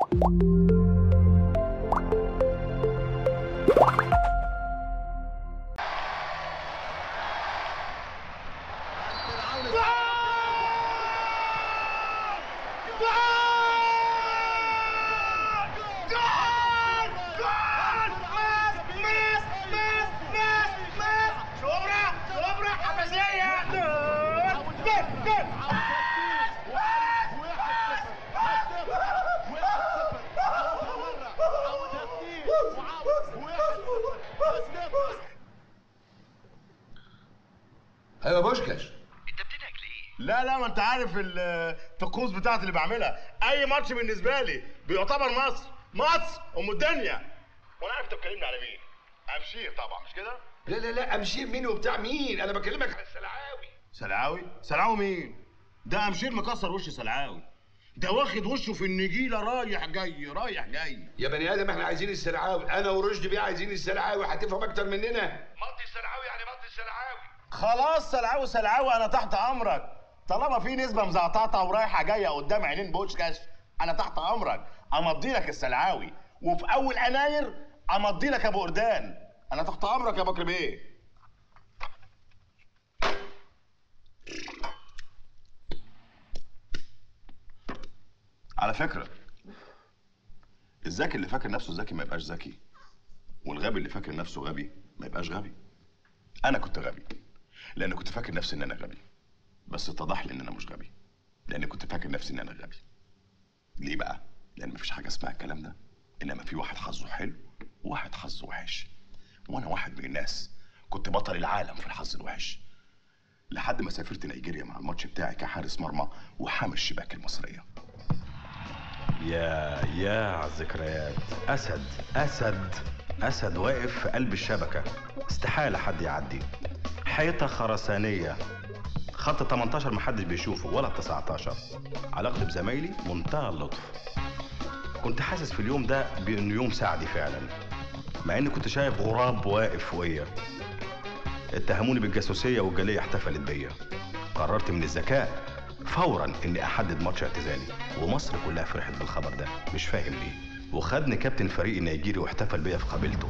ايوه بوشكاش لا لا ما انت عارف الطقوس بتاعتي اللي بعملها اي ماتش بالنسبه لي بيعتبر مصر مصر ام الدنيا وانا عارف انت بتكلمني على مين امشير طبعا مش كده لا لا لا امشير مين وبتاع مين انا بكلمك عن السلعاوي سلعاوي سلعاوي مين ده امشير مكسر وش سلعاوي ده واخد وشه في النجيله رايح جاي رايح جاي يا بني ادم احنا عايزين السلعاوي انا ورشدي بيه عايزين السلعاوي هتفهم اكتر مننا مطي السلعاوي يعني مطي السلعاوي خلاص سلعاوي سلعاوي انا تحت امرك طالما في نسبه مزعططه ورايحه جايه قدام عينين بوشكاش انا تحت امرك امضي لك السلعاوي وفي اول يناير امضي لك ابو قردان انا تحت امرك يا بكر بيه على فكره الذكي اللي فاكر نفسه ذكي ما يبقاش ذكي والغبي اللي فاكر نفسه غبي ما يبقاش غبي انا كنت غبي لان كنت فاكر نفسي ان انا غبي بس اتضح لي ان انا مش غبي لان كنت فاكر نفسي ان انا غبي ليه بقى لان مفيش حاجه اسمها الكلام ده انما في واحد حظه حلو وواحد حظه وحش وانا واحد من الناس كنت بطل العالم في الحظ الوحش لحد ما سافرت نيجيريا مع الماتش بتاعي كحارس مرمى وحامي الشباك المصريه يا يا على الذكريات اسد اسد اسد واقف في قلب الشبكه استحاله حد يعدي حيطه خرسانيه خط 18 محدش بيشوفه ولا 19 علاقتي بزمايلي منتهى اللطف كنت حاسس في اليوم ده بانه يوم سعدي فعلا مع اني كنت شايف غراب واقف فوقيا اتهموني بالجاسوسيه والجاليه احتفلت بيا قررت من الذكاء فورا اني احدد ماتش اعتزالي ومصر كلها فرحت بالخبر ده مش فاهم ليه وخدني كابتن فريق النيجيري واحتفل بيا في قبيلته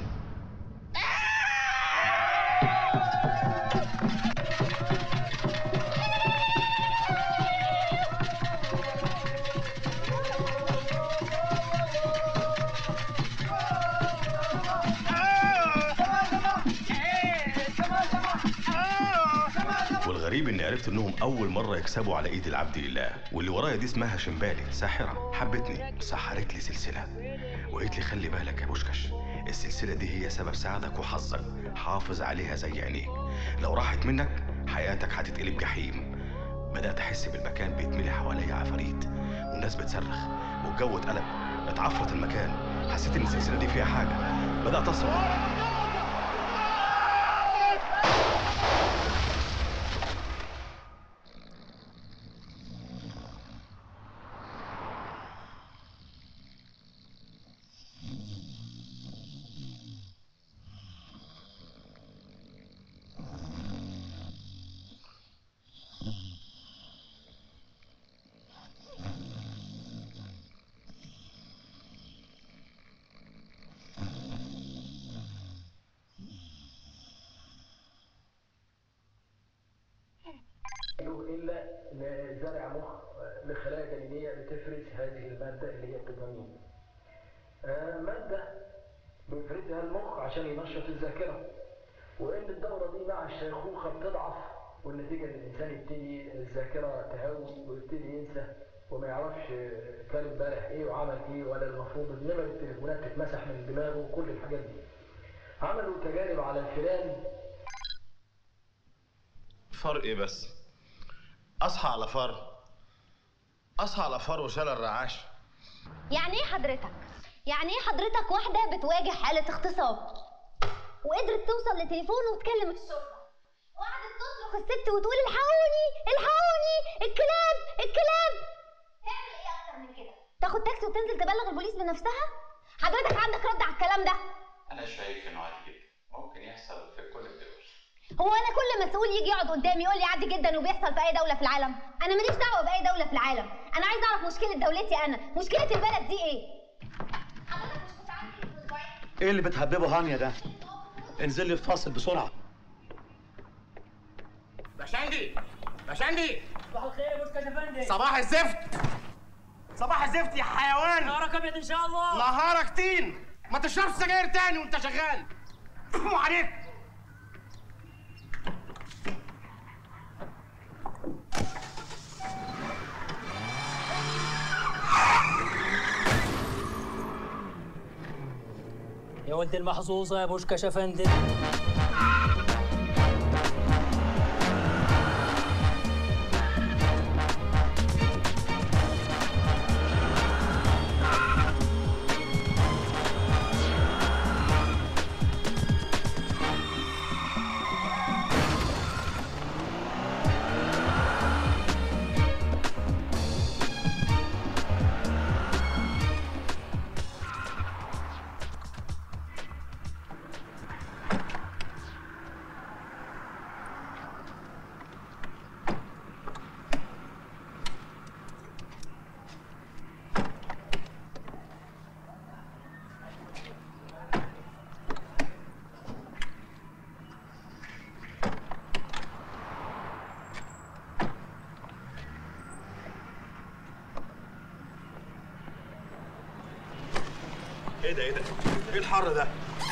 والغريب اني عرفت انهم اول مره يكسبوا على ايد العبد لله واللي ورايا دي اسمها شمبالي ساحره حبتني سحرت لي سلسله وقالت لي خلي بالك يا بوشكش السلسله دي هي سبب سعدك وحظك حافظ عليها زي عينيك لو راحت منك حياتك هتتقلب جحيم بدات احس بالمكان بيتملي حواليا عفاريت والناس بتصرخ والجو اتقلب اتعفرت المكان حسيت ان السلسله دي فيها حاجه بدات اصرخ له الا زرع مخ لخلايا جنينيه بتفرز هذه الماده اللي هي الدوبامين. آه، ماده بيفرزها المخ عشان ينشط الذاكره. وان الدوره دي مع الشيخوخه بتضعف والنتيجه ان الانسان يبتدي الذاكره تهوي ويبتدي ينسى وما يعرفش كان امبارح ايه وعمل ايه ولا المفروض نمر التليفونات تتمسح من دماغه وكل الحاجات دي. عملوا تجارب على الفئران فرق ايه بس اصحى على فر اصحى على فر وشال الرعاش يعني ايه حضرتك؟ يعني ايه حضرتك واحدة بتواجه حالة اغتصاب وقدرت توصل لتليفون وتكلم الشرطة وقعدت تصرخ الست وتقول الحقوني الحقوني الكلاب الكلاب تعمل ايه اكتر من كده؟ تاخد تاكسي وتنزل تبلغ البوليس بنفسها؟ حضرتك عندك رد على الكلام ده؟ أنا شايف إنه عادي جدا ممكن يحصل في كل الدول هو انا كل مسؤول يجي يقعد قدامي يقول لي عادي جدا وبيحصل في اي دوله في العالم انا ماليش دعوه باي دوله في العالم انا عايز اعرف مشكله دولتي انا مشكله البلد دي ايه ايه اللي بتهببه هانيا ده انزل لي الفاصل بسرعه باشندي باشندي صباح الخير يا بوسكا شفندي صباح الزفت صباح الزفت يا حيوان نهارك ابيض ان شاء الله نهارك تين ما تشربش سجاير تاني وانت شغال فو عليك يا ولد المحظوظه يا بوشكا شفندي ايه ده ايه ده ايه الحر ده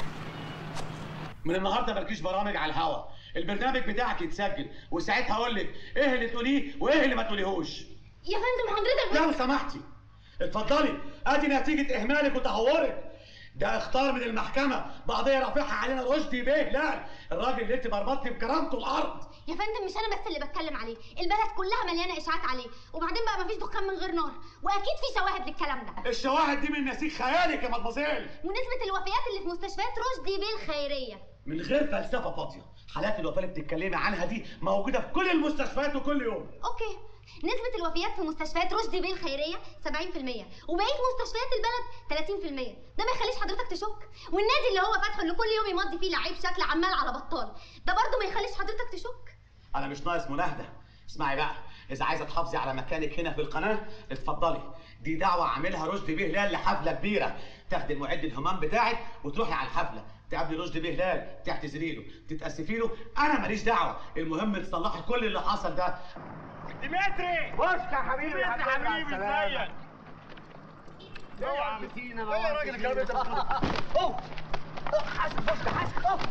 من النهارده مالكيش برامج على الهوا البرنامج بتاعك يتسجل وساعتها اقول لك ايه اللي تقوليه وايه اللي ما تقوليهوش يا فندم حضرتك لو سمحتي اتفضلي ادي نتيجه اهمالك وتهورك ده اختار من المحكمه بقضيه رافعها علينا رشدي بيه لا الراجل اللي انت مرمطتي بكرامته الارض يا فندم مش انا بس اللي بتكلم عليه البلد كلها مليانه اشاعات عليه وبعدين بقى مفيش دخان من غير نار واكيد في شواهد للكلام ده الشواهد دي من نسيج خيالك يا مدمزيل ونسبه الوفيات اللي في مستشفيات رشدي بيه الخيريه من غير فلسفه فاضيه حالات الوفاه اللي بتتكلمي عنها دي موجوده في كل المستشفيات وكل يوم اوكي نسبة الوفيات في مستشفيات رشدي بيه الخيرية 70% وبقية مستشفيات البلد 30% ده ما يخليش حضرتك تشك والنادي اللي هو فاتحه اللي كل يوم يمضي فيه لعيب شكل عمال على بطال ده برضه ما يخليش حضرتك تشك انا مش ناقص مناهده اسمعي بقى اذا عايزه تحافظي على مكانك هنا في القناه اتفضلي دي دعوه عاملها رشدي بيه هلال لحفله كبيره تاخدي المعد الهمام بتاعك وتروحي على الحفله تقابلي رشدي بيه هلال تعتذري له تتاسفي له انا ماليش دعوه المهم تصلحي كل اللي حصل ده ديمتري بص يا حبيبي ديمتري حبيبي ازيك ايه يا عم سينا ايه يا راجل الكلام اللي انت بتقوله اوه حاسب بص حاسب اوه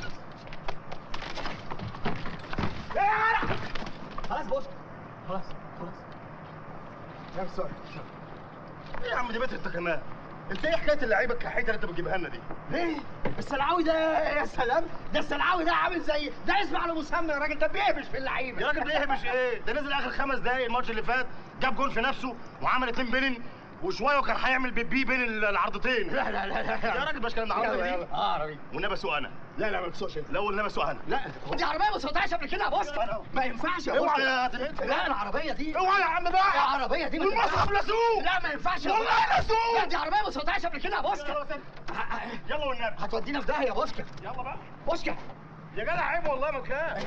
ايه يا عرق خلاص بص خلاص خلاص يا سوري ايه يا عم ديمتري انت كمان انت ايه حكايه اللعيبه الكحيته اللي انت بتجيبها لنا دي؟ ايه السلعاوي ده يا سلام ده السلعاوي ده عامل زي ده اسم على مسمى يا راجل ده بيهبش في اللعيبه يا راجل بيهبش ايه؟ ده نزل اخر خمس دقايق الماتش اللي فات جاب جون في نفسه وعمل اتنين بينن وشويه وكان هيعمل بيبي بين العرضتين لا لا لا لا يا راجل باش كان العرضه يلا، دي يلا. اه راجل والنبي اسوق انا لا لا ما تسوقش انت لا والنبي اسوق انا لا دي عربيه ما سوقتهاش قبل كده يا بوسكا لا. ما ينفعش يا اوعى بوسكا يا ديمتري لا العربيه دي اوعى يا عم بقى العربيه دي ما والمصحف تنفعش. لا سوق لا ما ينفعش يا والله بوسكا. لا سوق. لا دي عربيه ما سوقتهاش قبل كده يا يلا بوسكا سيب. يلا والنبي هتودينا في داهيه يا بوسكا يلا بقى بوسكا يا جدع عيب والله ما تخاف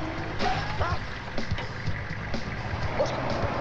بوسكا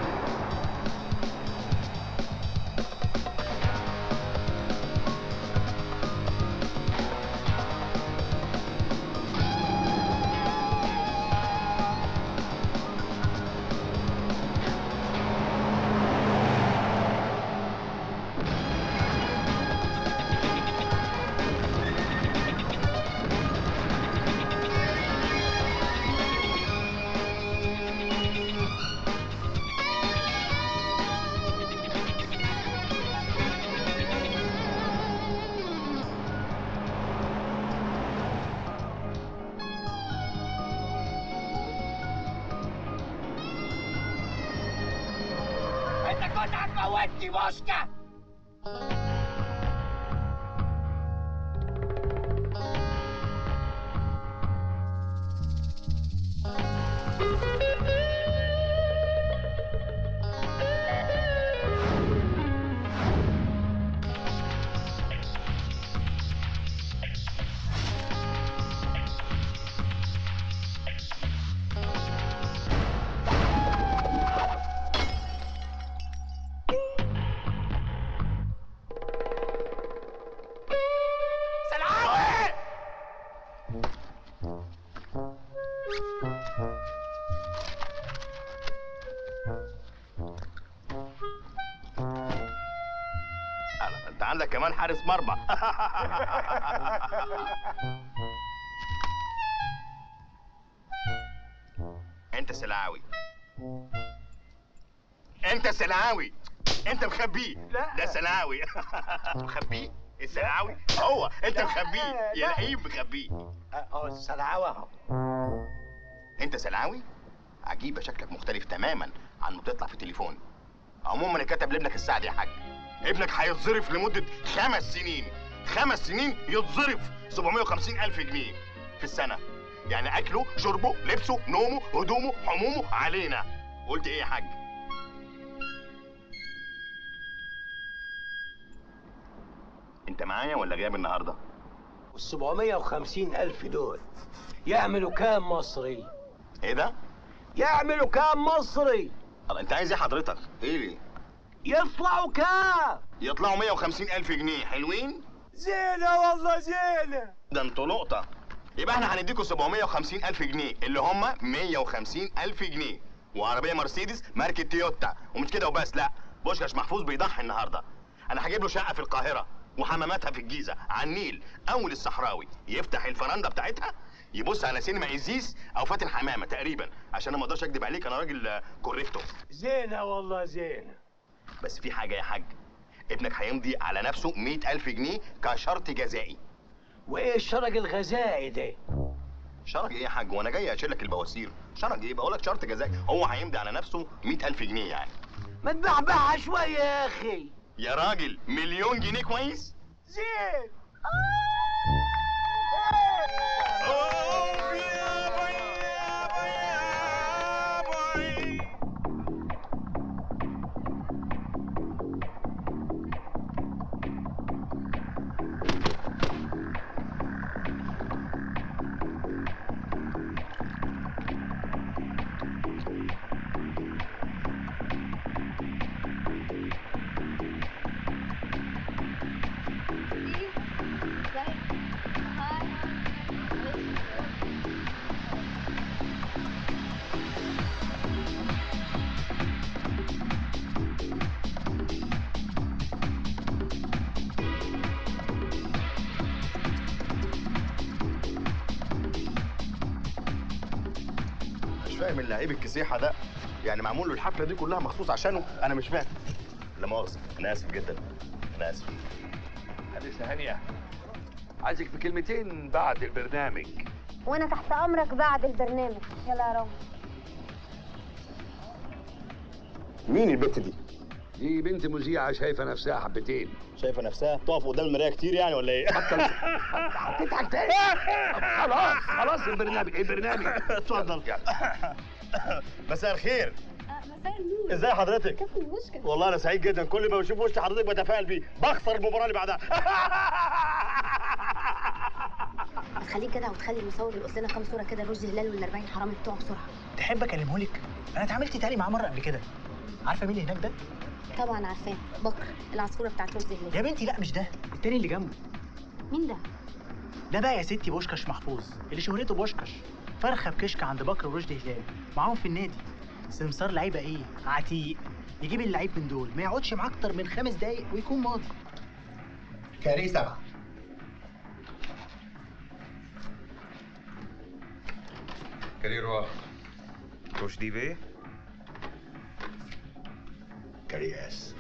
انت كنت هتموتني بوسكا انت عندك كمان حارس مرمى انت سلعاوي انت سلعاوي انت مخبيه لا. ده سلعاوي مخبيه السلعاوي هو انت مخبيه يا لئيم مخبيه اه السلعوه اهو انت سلعاوي عجيبه شكلك مختلف تماما عن ما بتطلع في التليفون عموما كتب لابنك السعد يا حاج ابنك هيتظرف لمده خمس سنين خمس سنين يتظرف 750 الف جنيه في السنه يعني اكله شربه لبسه نومه هدومه حمومه علينا قلت ايه يا حاج انت معايا ولا غايب النهارده وال 750 ألف دول يعملوا كام مصري؟ ايه ده يعملوا كام مصري؟ طب انت عايز ايه حضرتك ايه ليه يطلعوا كام؟ يطلعوا 150 الف جنيه حلوين زينة والله زينة ده انتوا لقطة يبقى احنا هنديكوا 750 ألف جنيه اللي هم 150 ألف جنيه وعربية مرسيدس ماركة تويوتا ومش كده وبس لا بوشكاش محفوظ بيضحي النهاردة أنا هجيب له شقة في القاهرة وحماماتها في الجيزة على النيل أول الصحراوي يفتح الفرندة بتاعتها يبص على سينما إزيز أو فاتن حمامة تقريبا عشان أنا ما أقدرش أكدب عليك أنا راجل آه، كوريكتو زينة والله زينة بس في حاجة يا حاج ابنك هيمضي على نفسه 100 ألف جنيه كشرط جزائي وإيه الشرج الغذائي ده؟ شرج ايه يا حاج وانا جاي اشيل لك البواسير شرج ايه بقول لك شرط جزائي هو هيمضي على نفسه 100000 جنيه يعني ما تبعبعها شوية يا أخي يا راجل مليون جنيه كويس زين مش فاهم اللعيب الكسيحه ده يعني معمول له الحفله دي كلها مخصوص عشانه انا مش فاهم لا مؤاخذه انا اسف جدا انا اسف أنسة هانية عايزك في كلمتين بعد البرنامج وانا تحت امرك بعد البرنامج يلا يا رامي مين البت دي دي بنت مذيعة شايفة نفسها حبتين شايفه نفسها تقف قدام المرايه كتير يعني ولا ايه هتضحك تاني خلاص خلاص البرنامج البرنامج اتفضل مساء الخير مساء النور ازاي حضرتك كابتن مشكل والله انا سعيد جدا كل ما بشوف وش حضرتك بتفائل بيه بخسر المباراه اللي بعدها هتخليك كده وتخلي المصور يلقط لنا كام صوره كده رشدي هلال وال 40 حرامي بتوعه بسرعه تحب اكلمه لك انا اتعاملت تاني معاه مره قبل كده عارفه مين اللي هناك ده طبعا عارفاه بكر العصفوره بتاعت رشدي هلال يا بنتي لا مش ده التاني اللي جنبه مين ده ده بقى يا ستي بوشكش محفوظ اللي شهرته بوشكش فرخه بكشك عند بكر ورشدي هلال معاهم في النادي سمسار لعيبه ايه عتيق يجيب اللعيب من دول ما يقعدش معاه اكتر من خمس دقايق ويكون ماضي كاري سبعة كارير واحد رشدي بيه كرياس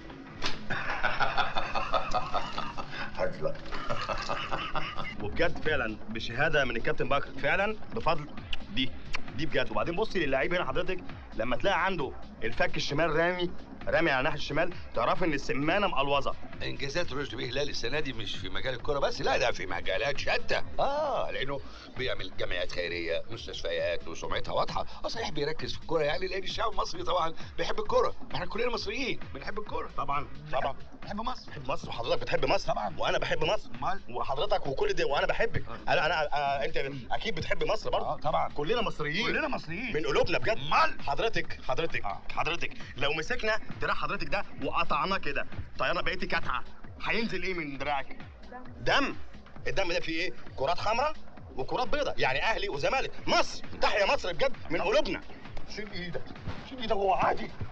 هزلق وبجد فعلا بشهاده من الكابتن بكر فعلا بفضل دي دي بجد وبعدين بصي للعيب هنا حضرتك لما تلاقي عنده الفك الشمال رامي رامي على ناحيه الشمال تعرفي ان السمانه مقلوظه انجازات رشدي بيه هلال السنه دي مش في مجال الكره بس لا ده في مجالات شتى اه لانه بيعمل جمعيات خيريه مستشفيات وسمعتها واضحه اه صحيح بيركز في الكوره يعني لان الشعب المصري طبعا بيحب الكوره احنا كلنا مصريين بنحب الكوره طبعا طبعا بنحب مصر بحب مصر وحضرتك بتحب مصر طبعا. وانا بحب مصر امال وحضرتك وكل ده وانا بحبك انا انا آه انت اكيد بتحب مصر برضه اه طبعا كلنا مصريين كلنا مصريين من قلوبنا بجد امال حضرتك حضرتك آه. حضرتك لو مسكنا دراع حضرتك ده وقطعناه كده طيارة بقيتي كاتعه هينزل ايه من دراعك دم الدم ده فيه ايه كرات حمراء وكرات بيضاء يعني اهلي وزمالك مصر تحيا مصر بجد من قلوبنا شيل ايدك شيل ايدك هو عادي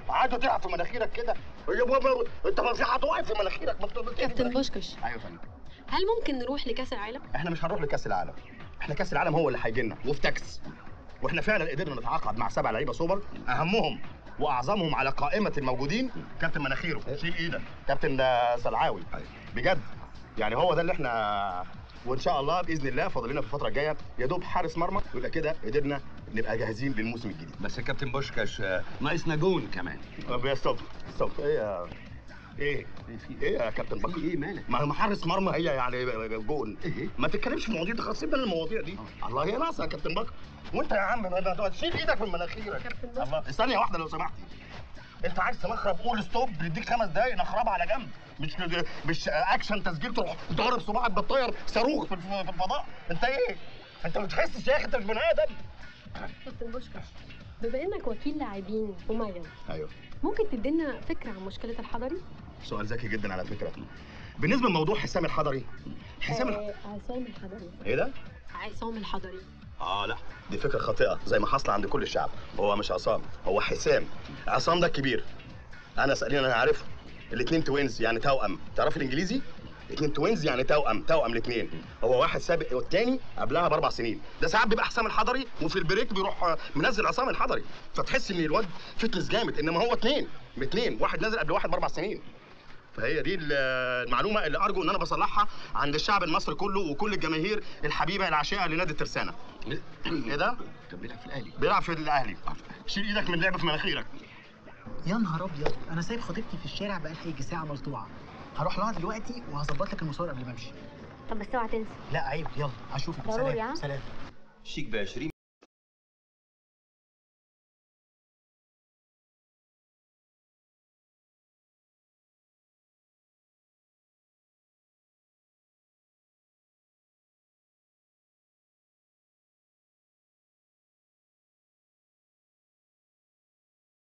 عادوا تلعب في مناخيرك كده يا بابا انت ما في حد واقف في مناخيرك ما بت- كابتن بوشكش ايوه يا فندم هل ممكن نروح لكاس العالم؟ احنا مش هنروح لكاس العالم احنا كاس العالم هو اللي هيجي لنا وفي تاكس واحنا فعلا قدرنا نتعاقد مع سبع لعيبه سوبر اهمهم واعظمهم على قائمه الموجودين كابتن مناخيره شيل ايدك كابتن آه، سلعاوي بجد يعني هو ده اللي احنا وان شاء الله باذن الله فاضل لنا في الفتره الجايه يا دوب حارس مرمى يبقى كده قدرنا نبقى جاهزين للموسم الجديد بس يا كابتن بوشكاش آه، ناقصنا جون كمان طب يا ستوب ستوب ايه يا ايه ايه يا كابتن بكر ايه مالك ما هو حارس مرمى هي يعني جول ايه ما تتكلمش في مواضيع دي خلاص سيبنا من المواضيع دي الله هي ناقصه يا كابتن بكر وانت يا عم ما ما- شيل ايدك من مناخيرك الله ثانيه واحده لو سمحتي انت عايز تنخرب قول ستوب نديك خمس دقايق نخربها على جنب مش مش اكشن تسجيل تروح ضارب صباعك بالطير صاروخ في الف- في الفضاء انت ايه انت ما بتحسش يا اخي انت مش بني ادم كابتن بوشكش بما انك وكيل لاعبين مميز ايوه ممكن تدينا فكره عن مشكله الحضري؟ سؤال ذكي جدا على فكره بالنسبه لموضوع حسام الحضري حسام الح... آه، عصام الحضري ايه ده عصام الحضري اه لا دي فكره خاطئه زي ما حصل عند كل الشعب هو مش عصام هو حسام عصام ده الكبير انا اسالني انا عارفه الاثنين توينز يعني توأم تعرف الانجليزي اثنين توينز يعني توأم توأم الاثنين هو واحد سابق والتاني قبلها باربع سنين ده ساعات بيبقى حسام الحضري وفي البريك بيروح آه، منزل عصام الحضري فتحس ان الواد فتنس جامد انما هو اثنين باثنين واحد نازل قبل واحد باربع سنين فهي دي ال- المعلومه اللي ارجو ان انا بصلحها عند الشعب المصري كله وكل الجماهير الحبيبه العشيقه لنادي الترسانه ايه ده؟ كان بيلعب في الاهلي بيلعب في الاهلي شيل ايدك من لعبه في مناخيرك يا نهار ابيض انا سايب خطيبتي في الشارع بقالها يجي ساعه مصدوعه هروح لها دلوقتي وهظبط لك المشوار قبل ما امشي طب بس اوعى تنسى لا عيب يلا هشوفك ضروري، سلام ها؟ سلام شيك ب 20